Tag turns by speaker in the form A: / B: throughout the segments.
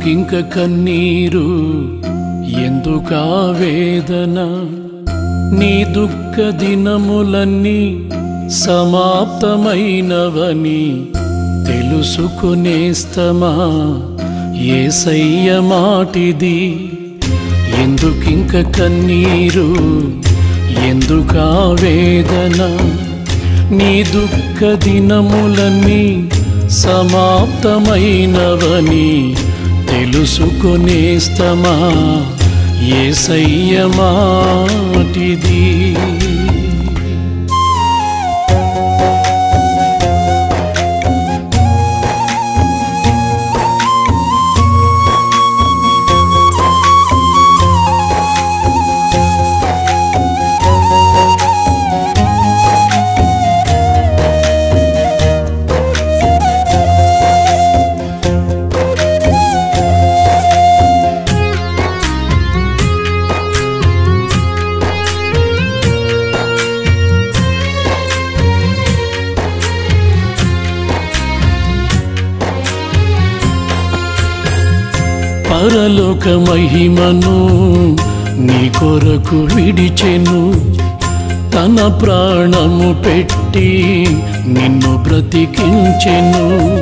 A: ఎందుకింక కన్నీరు ఎందుకా వేదన నీ దుఃఖ దినములన్నీ సమాప్తమైనవని తెలుసుకునేస్తమా ఏసయ్య మాటిది ఎందుకింక కన్నీరు ఎందుకా వేదన నీ దుఃఖ దినములన్నీ సమాప్తమైనవని తెలుసుకునేస్తమా ఏసయ్య మాటిది పరలోక మహిమను నీ కొరకు విడిచెను తన ప్రాణము పెట్టి నిన్ను బ్రతికించెను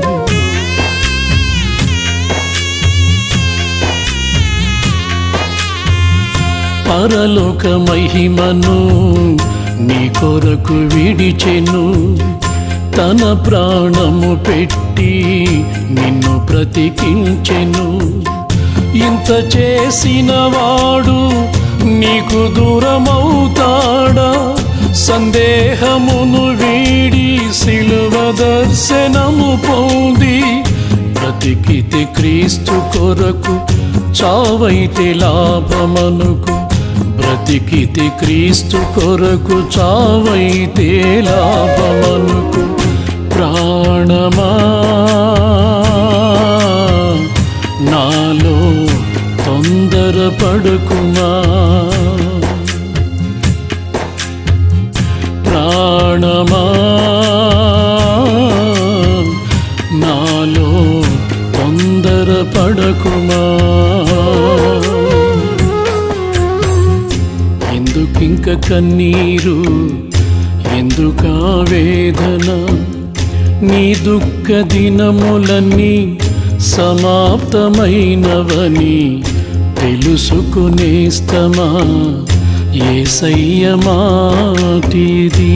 A: పరలోక మహిమను నీ కొరకు విడిచెను తన ప్రాణము పెట్టి నిన్ను బ్రతికించెను ఇంత చేసిన వాడు నీకు దూరమవుతాడా సందేహమును వీడి సిలువ దర్శనము పొంది బ్రతికితే క్రీస్తు కొరకు చావైతే లాభమనుకు బ్రతికితే క్రీస్తు కొరకు చావైతే లాభమనుకు ప్రాణమా నాలో తొందర పడుకుమా ప్రాణమా నాలో తొందర పడకుమా ఎందుకింక కన్నీరు ఎందుకా వేదన నీ దుఃఖ దినములన్నీ సమాప్తమైనవని తెలుసుకునేస్తమా ఏసయ్య మాటిది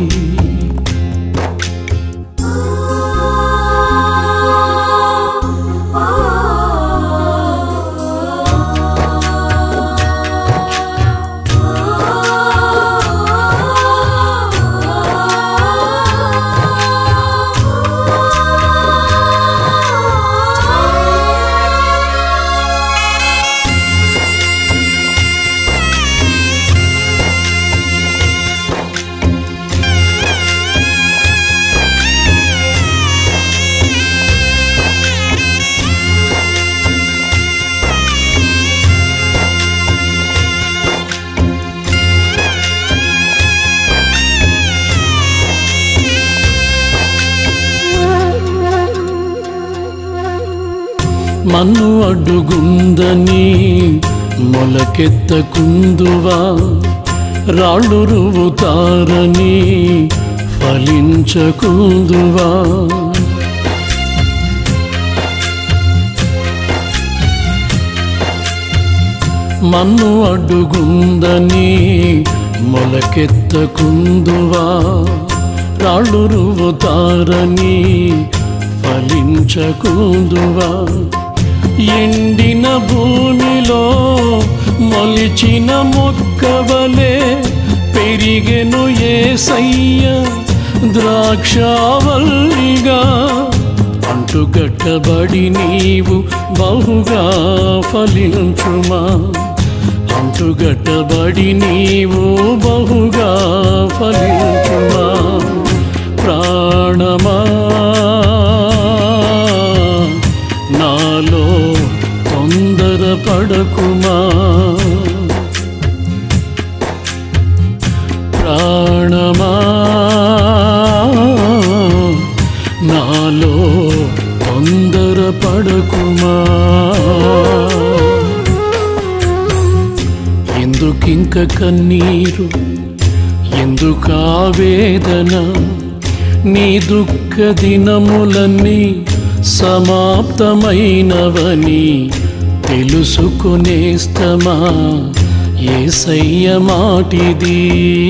A: మన్ను అడ్డుగుందని మొలకెత్తకుందువా రాళ్ళు రువుతారని ఫలించకుందువా మన్ను అడ్డుగుందని మొలకెత్తకుందువా రాళ్ళు రువుతారని ఫలించకుందువా ఎండిన భూమిలో మొలిచిన మొక్కవలే పెరిగెను ఏసయ్య ద్రాక్షావల్లిగా అంటుగట్టబడి నీవు బహుగా ఫలించుమా అంటుగట్టబడి నీవు బహుగా ఫలించుమా ప్రాణమా నాలో తొందర పడకుమా ప్రాణమా నాలో తొందర పడకుమా కన్నీరు ఎందుకా వేదన నీ దుఃఖ దినములన్నీ సమాప్తమైనవని తెలుసుకునేస్తమా ఏసయ్య మాటిది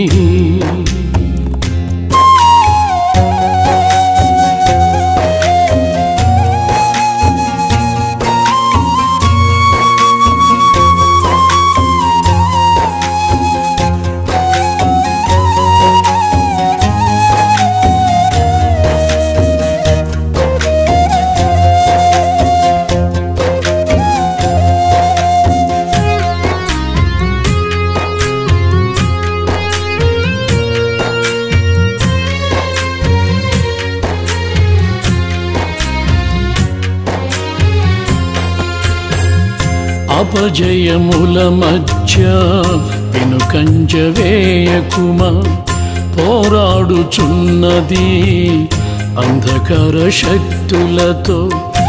A: అపజయముల మధ్య వెనుకంజ వేయకుమా పోరాడుచున్నది అంధకార శక్తులతో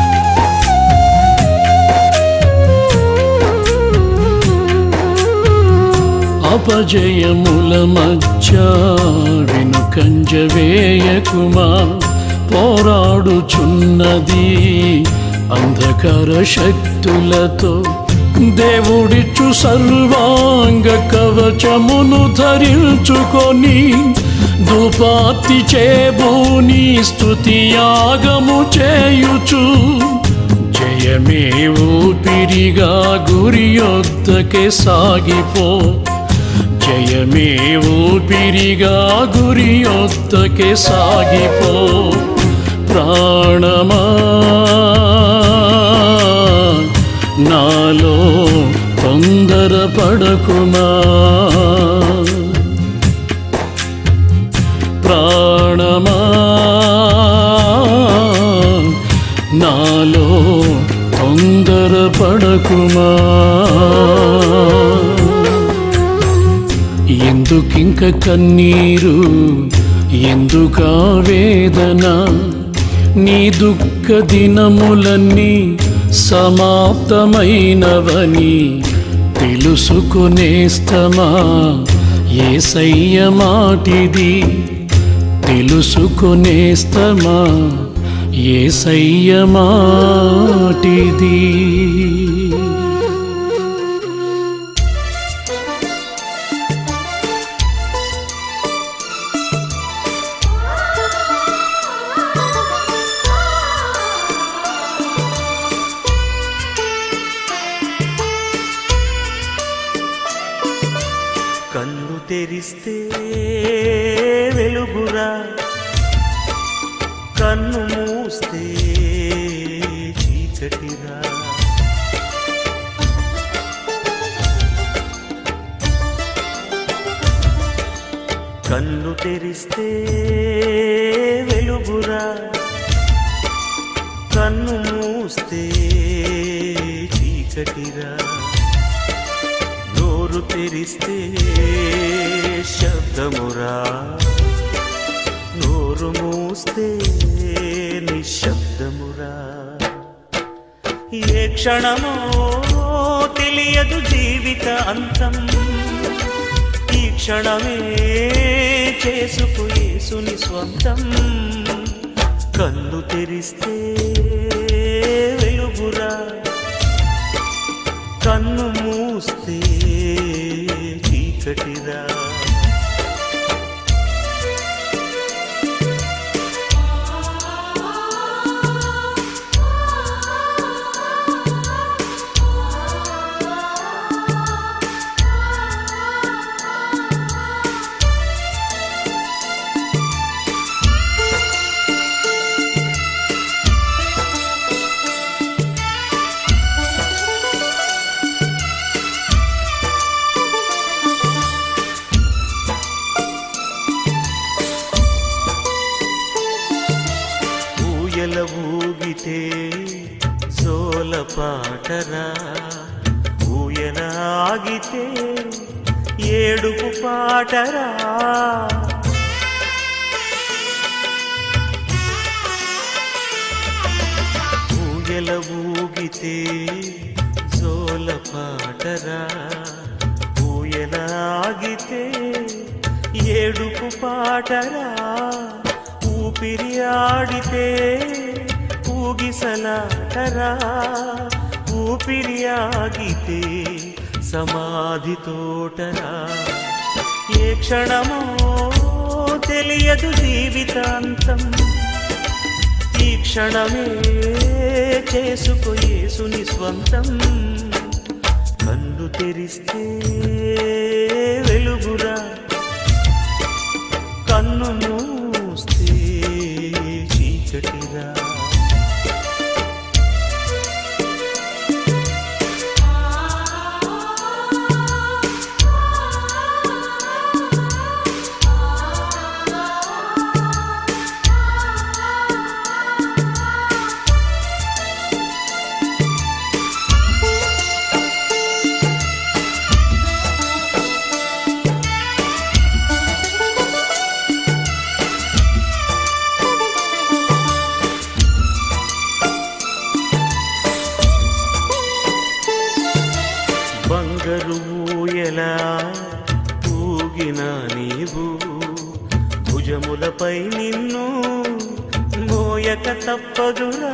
A: అపజయముల మధ్య వెనుకంజ వేయకుమా పోరాడుచున్నది అంధకార శక్తులతో దేవుడిచ్చు సర్వాంగ కవచమును ధరించుకొని దుపాతి చేబూని స్తుతియాగము చేయుచు జయమే ఊపిరిగా గురి యొద్దకే సాగిపో జయమే ఊపిరిగా గురి యొద్దకే సాగిపో ప్రాణమా నాలో తొందర పడకుమా ప్రాణమా నాలో తొందర పడకుమా ఎందుకింక కన్నీరు ఎందుకా వేదన నీ దుఃఖ దినములన్నీ సమాప్తమైనవని తెలుసుకునేస్తమా ఏసయ్య మాటిది తెలుసుకునేస్తమా ఏసయ్య మాటిది
B: కన్ను తెరిస్తే వెలుగురా కన్ను మూస్తే చీకటిరా కన్ను తెరిస్తే వెలుగురా కన్ను మూస్తే చీకటిరా నోరు తెరిస్తే శబ్దమురా నోరు మూస్తే నిశ్శబ్దమురా ఏ క్షణమో తెలియదు జీవిత అంతం ఈ క్షణమే చేసుకు యేసుని స్వంతం కన్ను తెరిస్తే వెలుగురా కన్ను మూస్తే చీకటిరా ఊయల ఊగితే సోల పాటరా ఊయల ఆగితే ఏడుపు పాటరా ఊయల ఊగితే సోల పాటరా ఊయల ఏడుపు పాటరా ఊపిరి ఆడితే ఊగిసలాటరా ఊపిరి ఆగితే సమాధి తోటరా ఏ క్షణమో తెలియదు జీవితాంతం ఈ క్షణమే చేసుకో యేసుని స్వంతం కళ్ళు తెరిస్తే వెలుగురా కన్ను మూస్తే చీకటిరా బంగారు ఊయలా ఊగిన నీవు భుజములపై నిన్ను మోయక తప్పదురా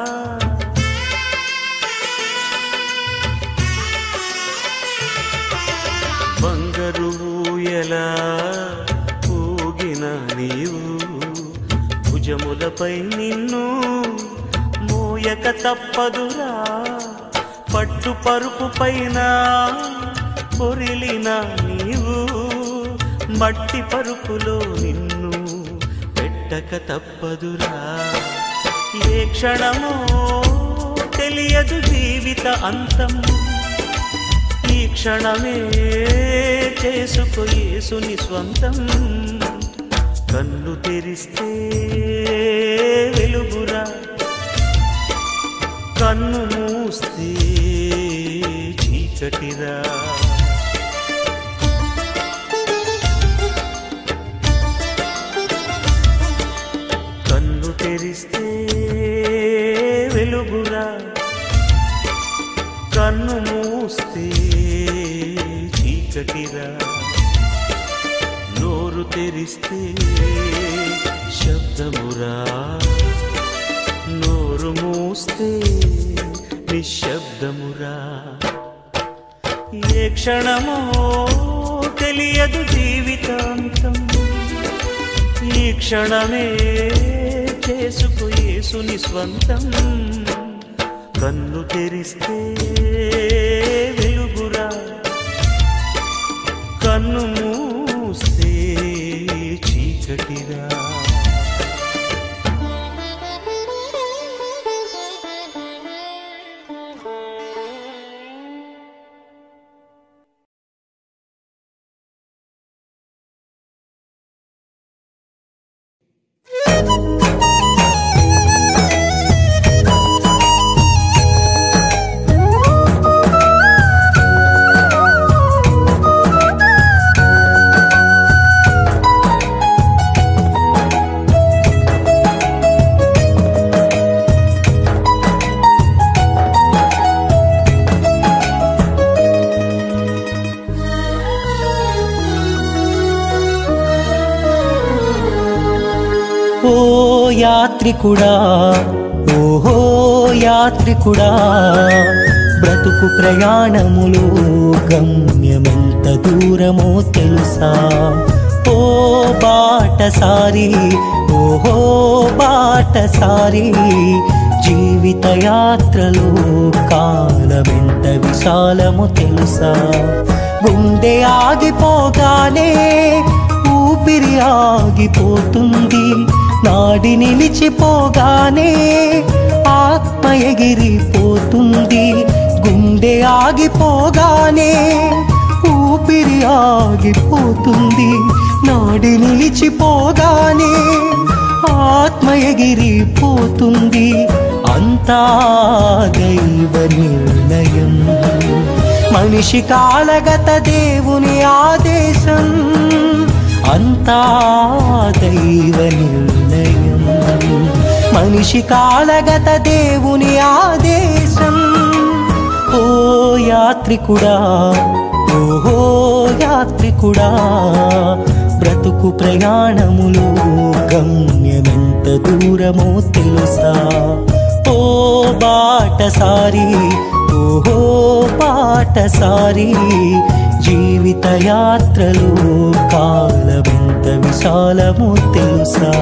B: బంగారు ఊయలా ఊగిన నీవు భుజములపై నిన్ను మోయక తప్పదురా పట్టు పరుపు పైన పొరిలిన నీవు మట్టి పరుపులో నిన్ను పెట్టక తప్పదురా ఏ క్షణమో తెలియదు జీవిత అంతం ఈ క్షణమే చేసుకో యేసుని స్వంతం కన్ను తెరిస్తే వెలుగురా కన్ను మూస్తే చీకటిరా కన్ను తెరిస్తే వెలుగురా కన్ను మూస్తే చీకటిరా నోరు తెరిస్తే శబ్దమురా నోరు మూస్తే నిశ్శబ్దమురా ఏ క్షణమో తెలియదు జీవితాంతం ఈ క్షణమే చేసుకో యేసుని స్వంతం కన్ను తెరిస్తే వెలుగురా కన్ను మూస్తే చీకటిరా
C: ఓ యాత్రికుడా ఓహో యాత్రికుడా బ్రతుకు ప్రయాణములో గమ్యమెంత దూరమో తెలుసా ఓ బాటసారి ఓహో బాటసారి జీవిత యాత్రలో కాలమెంత విశాలము తెలుసా గుండె ఆగిపోగానే ఊపిరి ఆగిపోతుంది నాడి నిలిచిపోగానే ఆత్మ ఎగిరిపోతుంది గుండె ఆగిపోగానే ఊపిరి ఆగిపోతుంది నాడి నిలిచిపోగానే ఆత్మ ఎగిరిపోతుంది అంతా దైవ నిర్ణయం మనిషి కాలగత దేవుని ఆదేశం అంతా దైవ నిర్ణయం మనిషి కాలగత దేవుని ఆదేశం ఓ యాత్రికుడా ఓహో యాత్రికుడా బ్రతుకు ప్రయాణములో గమ్యమెంత దూరమో తెలుసా ఓ బాటసారి ఓహో పాటసారి జీవిత యాత్రలో కాలమెంత విశాలమో తెలుసా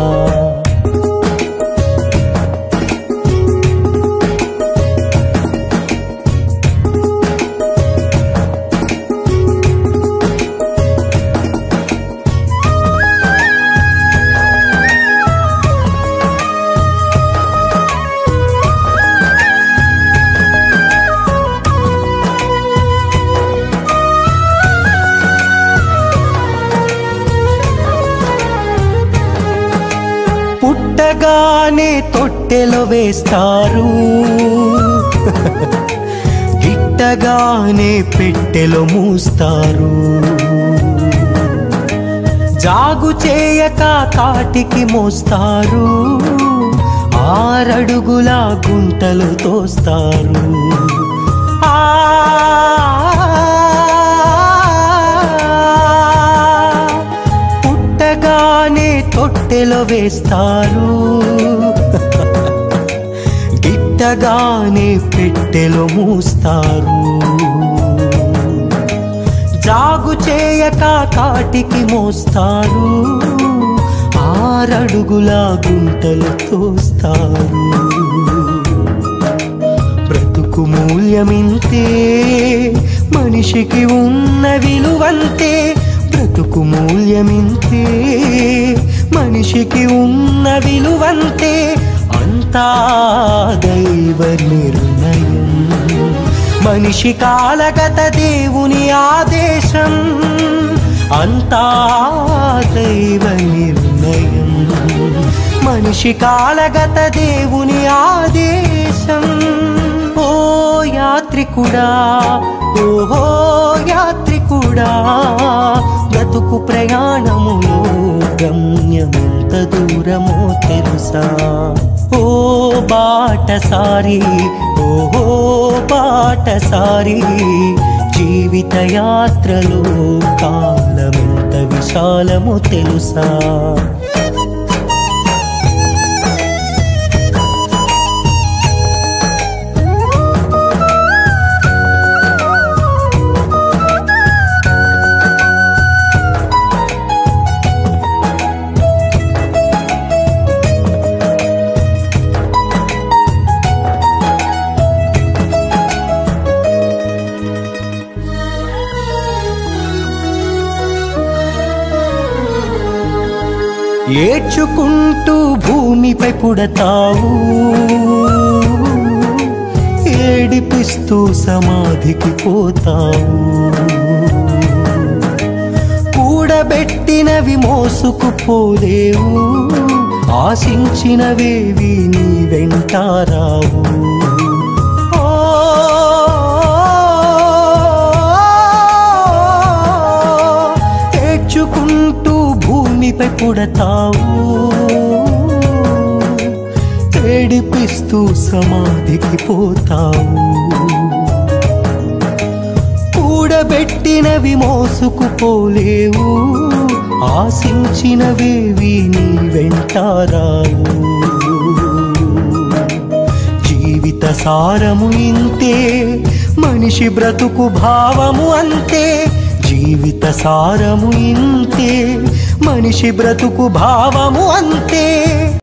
C: పుట్టగానే తొట్టెలో వేస్తారు గిట్టగానే పెట్టెలో మూస్తారు జాగు చేయక కాటికి మోస్తారు ఆరడుగుల గుంటలు తోస్తారు ఆ పుట్టగానే తొట్టెలో వేస్తారు గిట్టగానే పెట్టెలో మూస్తారు జాగు చేయక కాటికి మోస్తారు ఆరడుగుల గుంటలు తోస్తారు బ్రతుకు మూల్యమింతే మనిషికి ఉన్న విలువంతే బ్రతుకు మూల్యమింతే మనిషికి ఉన్న విలువంతే అంతా దైవ నిర్ణయం మనిషి కాలగత దేవుని ఆదేశం అంతా దైవ నిర్ణయం మనిషి కాలగత దేవుని ఆదేశం ఓ యాత్రికుడా ఓహో యాత్రికుడా బ్రతుకు ప్రయాణములో గమ్యమెంత దూరమో తెలుసా ఓ బాటసారి ఓహో బాటసారి జీవిత యాత్రలో కాలమెంత విశాలమో తెలుసా ఏడ్చుకుంటూ భూమిపై పుడతావు ఏడిపిస్తూ సమాధికి పోతావు కూడబెట్టినవి మోసుకుపోలేవు ఆశించినవేవి నీ వెంటారావు ఏడ్చుకుంటూ భూమిపై పుడతావు ఏడిపిస్తూ సమాధికి పోతావు కూడబెట్టినవి మోసుకుపోలేవు ఆశించినవేవి నీ వెంటారావు జీవిత సారము ఇంతే మనిషి బ్రతుకు భావము అంతే జీవిత సారము ఇంతే మనిషి బ్రతుకు భావము అంతే